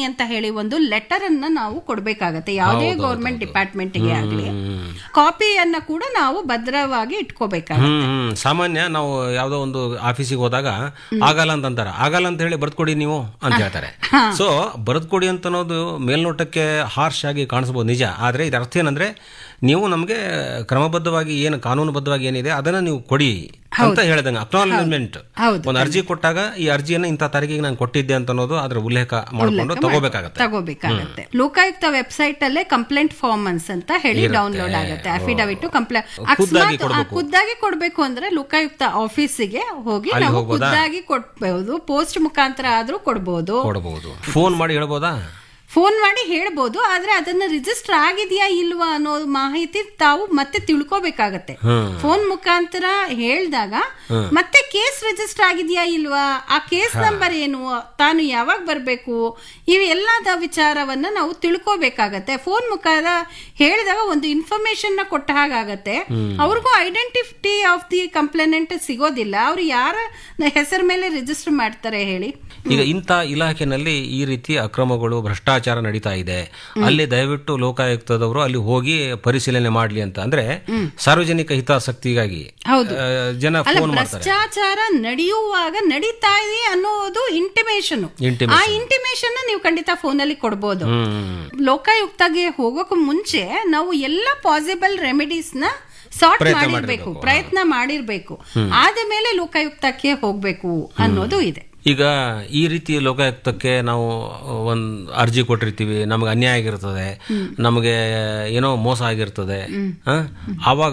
ಅಂತ ಹೇಳಿ ಒಂದು ಲೆಟರ್ ಅನ್ನ ನಾವು ಕೊಡ್ಬೇಕಾಗತ್ತೆ ಯಾವುದೇ ಗೌರ್ಮೆಂಟ್ ಡಿಪಾರ್ಟ್ಮೆಂಟ್ಗೆ ಆಗಲಿ ಕಾಪಿಯನ್ನ ಕೂಡ ನಾವು ಭದ್ರವಾಗಿ ಇಟ್ಕೋಬೇಕಾಗತ್ತೆ ಹ್ಮ್ ಹ್ಮ್. ಸಾಮಾನ್ಯ ನಾವು ಯಾವ್ದೋ ಒಂದು ಆಫೀಸಿಗೆ ಹೋದಾಗ ಆಗಲ್ಲ ಅಂತ ಅಂತಾರೆ ಆಗಲ್ಲ ಅಂತ ಹೇಳಿ ಬರ್ದ್ಕೊಡಿ ನೀವು ಅಂತ ಹೇಳ್ತಾರೆ ಸೊ ಬರ್ದ್ಕೊಡಿ ಅಂತ ಅನ್ನೋದು ಮೇಲ್ನೋಟಕ್ಕೆ ಹಾರ್ಶ್ ಆಗಿ ಕಾಣಿಸ್ಬೋದು ನಿಜ ಆದ್ರೆ ಇದರ ಅರ್ಥ ಏನಂದ್ರೆ ನೀವು ನಮಗೆ ಕ್ರಮಬದ್ಧವಾಗಿ ಏನು ಕಾನೂನುಬದ್ಧವಾಗಿ ಏನಿದೆ ಅದನ್ನ ನೀವು ಕೊಡಿ ಅಂತ ಹೇಳ್ದಂಗೆ ಅಕ್ನಾಲಜ್ಮೆಂಟ್ ಹೌದು. ಒಂದು ಅರ್ಜಿ ಕೊಟ್ಟಾಗ ಈ ಅರ್ಜಿಯನ್ನ ಇಂಥ ತಾರೀಕಿಗೆ ನಾನು ಕೊಟ್ಟಿದ್ದೆ ಅಂತ ಅನ್ನೋದು ಅದ್ರ ಉಲ್ಲೇಖ ಮಾಡಿಕೊಂಡು ತಗೋಬೇಕಾಗತ್ತೆ ತಗೋಬೇಕಾಗತ್ತೆ ಲೋಕಾಯುಕ್ತ ವೆಬ್ಸೈಟ್ ಅಲ್ಲೇ ಕಂಪ್ಲೇಂಟ್ ಫಾರ್ಮನ್ಸ್ ಅಂತ ಹೇಳಿ ಡೌನ್ಲೋಡ್ ಆಗುತ್ತೆ ಅಫಿಡವಿಟ್ ಕಂಪ್ಲೇಂಟ್ ಖುದ್ದಾಗಿ ಅಕಸ್ಮಾತ್ ಆ, ಖುದ್ದಾಗಿ ಕೊಡ್ಬೇಕು ಅಂದ್ರೆ ಲೋಕಾಯುಕ್ತ ಆಫೀಸಿಗೆ ಹೋಗಿ ನಾವು ಖುದ್ದಾಗಿ ಕೊಡ್ಬಹುದು ಪೋಸ್ಟ್ ಮುಖಾಂತರ ಆದ್ರೂ ಕೊಡ್ಬೋದು ಕೊಡಬಹುದು ಫೋನ್ ಮಾಡಿ ಹೇಳ್ಬೋದಾ ಫೋನ್ ಮಾಡಿ ಹೇಳ್ಬೋದು ಆದ್ರೆ ಅದನ್ನ ರಿಜಿಸ್ಟರ್ ಆಗಿದೆಯಾ ಇಲ್ವಾ ಅನ್ನೋ ಮಾಹಿತಿ ತಾವು ಮತ್ತೆ ತಿಳ್ಕೊಬೇಕಾಗತ್ತೆ ಫೋನ್ ಮುಖಾಂತರ ಹೇಳ್ದಾಗ ಮತ್ತೆ ಕೇಸ್ ರಿಜಿಸ್ಟರ್ ಆಗಿದೆಯಾ ಇಲ್ವಾ ಆ ಕೇಸ್ ನಂಬರ್ ಏನು ತಾನು ಯಾವಾಗ ಬರ್ಬೇಕು ಇವೆಲ್ಲದ ವಿಚಾರವನ್ನ ನಾವು ತಿಳ್ಕೊಬೇಕಾಗತ್ತೆ ಫೋನ್ ಮುಖಾಂತರ ಹೇಳಿದಾಗ ಒಂದು ಇನ್ಫಾರ್ಮೇಶನ್ ನ ಕೊಟ್ಟ ಹಾಗಾಗತ್ತೆ ಅವ್ರಿಗೂ ಐಡೆಂಟಿಟಿ ಆಫ್ ದಿ ಕಂಪ್ಲೇನೆಂಟ್ ಸಿಗೋದಿಲ್ಲ ಅವ್ರು ಯಾರ ಹೆಸರ ಮೇಲೆ ರಿಜಿಸ್ಟರ್ ಮಾಡ್ತಾರೆ ಹೇಳಿ ಈಗ ಇಂಥ ಇಲಾಖೆನಲ್ಲಿ ಈ ರೀತಿ ಅಕ್ರಮಗಳು ಭ್ರಷ್ಟಾಚಾರ ನಡೀತಾ ಇದೆ ಅಲ್ಲಿ ದಯವಿಟ್ಟು ಲೋಕಾಯುಕ್ತದವರು ಅಲ್ಲಿ ಹೋಗಿ ಪರಿಶೀಲನೆ ಮಾಡ್ಲಿ ಅಂತ ಅಂದ್ರೆ ಸಾರ್ವಜನಿಕ ಹಿತಾಸಕ್ತಿಗಾಗಿ ಹೌದು. ಆ, ಜನ ಅಲ್ಲ ಫೋನ್ ಮಾಡ್ತಾರೆ ಭ್ರಷ್ಟಾಚಾರ ನಡೆಯುವಾಗ ನಡೀತಾ ಇದೆ ಅನ್ನೋದು ಇಂಟಿಮೇಶನ್ Intimation. ಆ ಇಂಟಿಮೇಶನ್ ನೀವು ಖಂಡಿತ ಫೋನ್ ಅಲ್ಲಿ ಕೊಡ್ಬೋದು ಹ್ಮ್ ಲೋಕಾಯುಕ್ತಗೆ ಹೋಗೋಕೆ ಮುಂಚೆ ನಾವು ಎಲ್ಲ ಪಾಸಿಬಲ್ ರೆಮಿಡೀಸ್ ನ ಸಾರ್ಟ್ ಪ್ರಯತ್ನ ಮಾಡಿರ್ಬೇಕು ಮಾಡಿರ್ಬೇಕು. ಪ್ರಯತ್ನ ಮಾಡಿರ್ಬೇಕು ಆದ ಮೇಲೆ ಲೋಕಾಯುಕ್ತಕ್ಕೆ ಹೋಗ್ಬೇಕು ಅನ್ನೋದು ಇದೆ ಈಗ ಈ ರೀತಿ ಲೋಕಾಯುಕ್ತಕ್ಕೆ ನಾವು ಒಂದು ಅರ್ಜಿ ಕೊಟ್ಟಿರ್ತೀವಿ ನಮಗೆ ಅನ್ಯಾಯ ಆಗಿರ್ತದೆ ನಮಗೆ ಏನೋ ಮೋಸ ಆಗಿರ್ತದೆ ಆ? ಆವಾಗ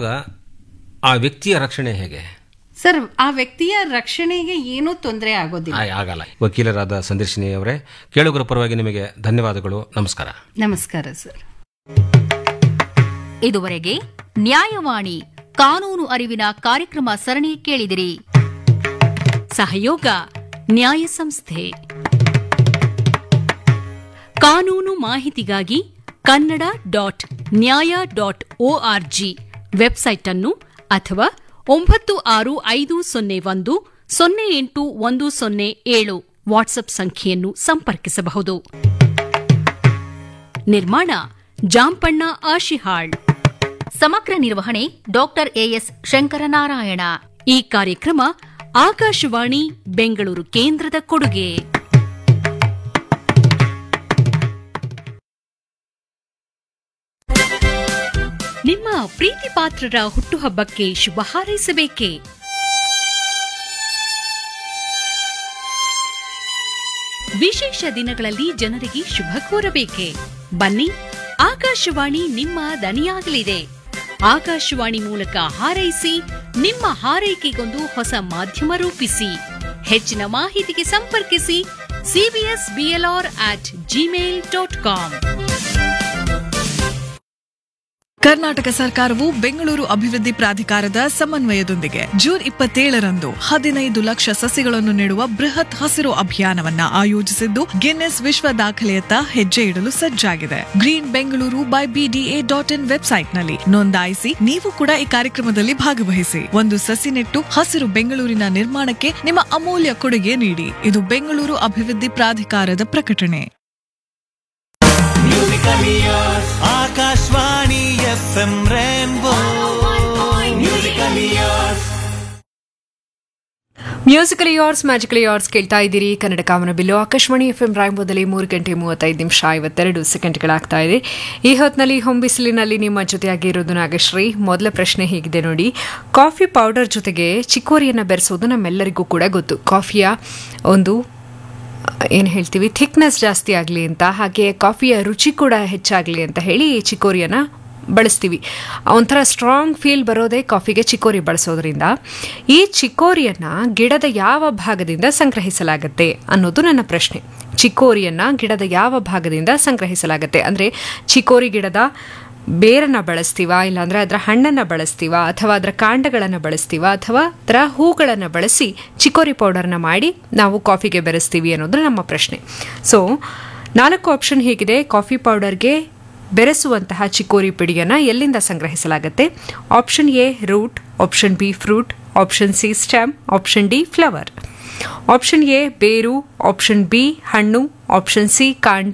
ಆ ವ್ಯಕ್ತಿಯ ರಕ್ಷಣೆ ಹೇಗೆ ಸರ್ ಆ ವ್ಯಕ್ತಿಯ ರಕ್ಷಣೆಗೆ ಏನೂ ತೊಂದರೆ ಆಗೋದಿಲ್ಲ ಆಯ್, ಆಗಲ್ಲ ವಕೀಲರಾದ ಸಂದರ್ಶಿನಿ ಅವರೇ ಕೇಳುಗರ ಪರವಾಗಿ ನಿಮಗೆ ಧನ್ಯವಾದಗಳು ನಮಸ್ಕಾರ ನಮಸ್ಕಾರ ಸರ್ ಇದುವರೆಗೆ ನ್ಯಾಯವಾಣಿ ಕಾನೂನು ಅರಿವಿನ ಕಾರ್ಯಕ್ರಮ ಸರಣಿ ಕೇಳಿದಿರಿ ಸಹಯೋಗ ನ್ಯಾಯ ಸಂಸ್ಥೆ ಕಾನೂನು ಮಾಹಿತಿಗಾಗಿ Kannada dot nyaya dot ORG website ಅನ್ನು ಅಥವಾ ಒಂಬತ್ತು ಆರು ಐದು ಸೊನ್ನೆ ಒಂದು ಸೊನ್ನೆ ಎಂಟು ಒಂದು ಸೊನ್ನೆ ಏಳು ವಾಟ್ಸ್ಆಪ್ ಸಂಖ್ಯೆಯನ್ನು ಸಂಪರ್ಕಿಸಬಹುದು ನಿರ್ಮಾಣ ಜಾಂಪಣ್ಣ ಆಶಿಹಾಳ್ ಸಮಗ್ರ ನಿರ್ವಹಣೆ ಡಾಕ್ಟರ್ ಎಎಸ್ ಶಂಕರನಾರಾಯಣ ಈ ಕಾರ್ಯಕ್ರಮ ಆಕಾಶವಾಣಿ ಬೆಂಗಳೂರು ಕೇಂದ್ರದ ಕೊಡುಗೆ ನಿಮ್ಮ ಪ್ರೀತಿ ಪಾತ್ರರ ಹುಟ್ಟುಹಬ್ಬಕ್ಕೆ ಶುಭ ಹಾರೈಸಬೇಕೇ ವಿಶೇಷ ದಿನಗಳಲ್ಲಿ ಜನರಿಗೆ ಶುಭ ಕೋರಬೇಕೆ ಬನ್ನಿ ಆಕಾಶವಾಣಿ ನಿಮ್ಮ ದನಿಯಾಗಲಿದೆ ಆಕಾಶವಾಣಿ ಮೂಲಕ ಹಾರೈಸಿ ನಿಮ್ಮ ಹಾರೈಕೆಗೊಂದು ಹೊಸ ಮಾಧ್ಯಮ ರೂಪಿಸಿ ಹೆಚ್ಚಿನ ಮಾಹಿತಿಗೆ ಸಂಪರ್ಕಿಸಿ CBS BLR at Gmail dot com Karnataka ಸರ್ಕಾರವು ಬೆಂಗಳೂರು ಅಭಿವೃದ್ಧಿ ಪ್ರಾಧಿಕಾರದ ಸಮನ್ವಯದೊಂದಿಗೆ ಜೂನ್ ಇಪ್ಪತ್ತೇಳರಂದು ಹದಿನೈದು ಲಕ್ಷ ಸಸಿಗಳನ್ನು ನೆಡುವ ಬೃಹತ್ ಹಸಿರು ಅಭಿಯಾನವನ್ನ ಆಯೋಜಿಸಿದ್ದು ಗಿನ್ನೆಸ್ ವಿಶ್ವ ದಾಖಲೆಯತ್ತ ಹೆಜ್ಜೆ ಇಡಲು ಸಜ್ಜಾಗಿದೆ green Bengaluru by BDA dot in ವೆಬ್ಸೈಟ್ನಲ್ಲಿ ನೋಂದಾಯಿಸಿ ನೀವು ಕೂಡ ಈ ಕಾರ್ಯಕ್ರಮದಲ್ಲಿ ಭಾಗವಹಿಸಿ ಒಂದು ಸಸಿ ನೆಟ್ಟು ಹಸಿರು ಬೆಂಗಳೂರಿನ ನಿರ್ಮಾಣಕ್ಕೆ ನಿಮ್ಮ ಅಮೂಲ್ಯ ಕೊಡುಗೆ ನೀಡಿ ಇದು ಬೆಂಗಳೂರು ಅಭಿವೃದ್ಧಿ ಪ್ರಾಧಿಕಾರದ ಪ್ರಕಟಣೆ Akashvani F M Rainbow musical years musical years magical years ಕೇಳ್ತಾ ಇದ್ದೀರಿ ಕನ್ನಡ ಕಾಮನ ಬಿಲ್ಲು ಆಕಾಶವಾಣಿ ಎಫ್ ಎಂ ರಾಯಂಬೋದಲ್ಲಿ ಮೂರು ಗಂಟೆ ಮೂವತ್ತೈದು ನಿಮಿಷ ಐವತ್ತೆರಡು ಸೆಕೆಂಡ್ಗಳಾಗ್ತಾ ಇದೆ ಈ ಹೊತ್ತಿನಲ್ಲಿ ಹೊಂಬಿಸಿಲಿನಲ್ಲಿ ನಿಮ್ಮ ಜೊತೆಯಾಗಿ ಇರೋದು ನಾಗಶ್ರೀ ಮೊದಲ ಪ್ರಶ್ನೆ ಹೀಗಿದೆ ನೋಡಿ ಕಾಫಿ ಪೌಡರ್ ಜೊತೆಗೆ ಚಿಕ್ಕೋರಿಯನ್ನು ಬೆರೆಸೋದು ನಮ್ಮೆಲ್ಲರಿಗೂ ಕೂಡ ಗೊತ್ತು ಕಾಫಿಯ ಒಂದು ಏನು ಹೇಳ್ತೀವಿ ಥಿಕ್ನೆಸ್ ಜಾಸ್ತಿ ಆಗಲಿ ಅಂತ ಹಾಗೆ ಕಾಫಿಯ ರುಚಿ ಕೂಡ ಹೆಚ್ಚಾಗಲಿ ಅಂತ ಹೇಳಿ ಚಿಕೋರಿಯನ್ನು ಬಳಸ್ತೀವಿ ಒಂಥರ ಸ್ಟ್ರಾಂಗ್ ಫೀಲ್ ಬರೋದೇ ಕಾಫಿಗೆ ಚಿಕೋರಿ ಬಳಸೋದ್ರಿಂದ ಈ ಚಿಕೋರಿಯನ್ನು ಗಿಡದ ಯಾವ ಭಾಗದಿಂದ ಸಂಗ್ರಹಿಸಲಾಗುತ್ತೆ ಅನ್ನೋದು ನನ್ನ ಪ್ರಶ್ನೆ ಚಿಕೋರಿಯನ್ನು ಗಿಡದ ಯಾವ ಭಾಗದಿಂದ ಸಂಗ್ರಹಿಸಲಾಗುತ್ತೆ ಅಂದರೆ ಚಿಕೋರಿ ಗಿಡದ ಬೇರನ್ನು ಬಳಸ್ತೀವಾ ಇಲ್ಲಾಂದರೆ ಅದರ ಹಣ್ಣನ್ನು ಬಳಸ್ತೀವಾ ಅಥವಾ ಅದರ ಕಾಂಡಗಳನ್ನು ಬಳಸ್ತೀವಾ ಅಥವಾ ಅದರ ಹೂಗಳನ್ನು ಬಳಸಿ ಚಿಕೋರಿ ಪೌಡರ್ನ ಮಾಡಿ ನಾವು ಕಾಫಿಗೆ ಬೆರೆಸ್ತೀವಿ ಅನ್ನೋದು ನಮ್ಮ ಪ್ರಶ್ನೆ ಸೊ ನಾಲ್ಕು ಆಪ್ಷನ್ ಹೀಗಿದೆ ಕಾಫಿ ಪೌಡರ್ಗೆ ಬೆರೆಸುವಂತಹ ಚಿಕೋರಿ ಪಿಡಿಯನ್ನು ಎಲ್ಲಿಂದ ಸಂಗ್ರಹಿಸಲಾಗುತ್ತೆ option A root option B fruit option C stem option D flower option A ಬೇರು ಆಪ್ಷನ್ ಬಿ ಹಣ್ಣು ಆಪ್ಷನ್ ಸಿ ಕಾಂಡ